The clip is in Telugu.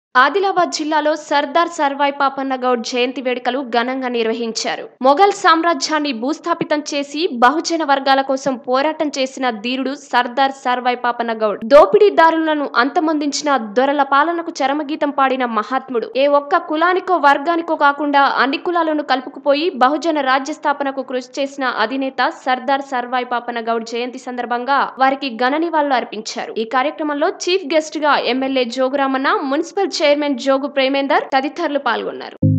ఆదిలాబాద్ జిల్లాలో సర్దార్ సర్వాయి పాపన్న గౌడ్ జయంతి వేడుకలు ఘనంగా నిర్వహించారు మొఘల్ సామ్రాజ్యాన్ని భూస్థాపితం చేసి బహుజన వర్గాల కోసం పోరాటం చేసిన ధీరుడు సర్దార్ సర్వాయి పాపన్న గౌడ్ దోపిడీదారులను అంతమొందించిన దొరల పాలనకు చరమగీతం పాడిన మహాత్ముడు ఏ ఒక్క కులానికో వర్గానికో కాకుండా అన్ని కులాలను కలుపుకుపోయి బహుజన రాజ్య స్థాపనకు కృషి చేసిన అధినేత సర్దార్ సర్వాయి పాపన్న గౌడ్ జయంతి సందర్భంగా వారికి ఘన నివాళులు అర్పించారు ఈ కార్యక్రమంలో చీఫ్ గెస్ట్ గా MLA Jogu Ramanna municipal chairman Jogu Premender తదితరులు పాల్గొన్నారు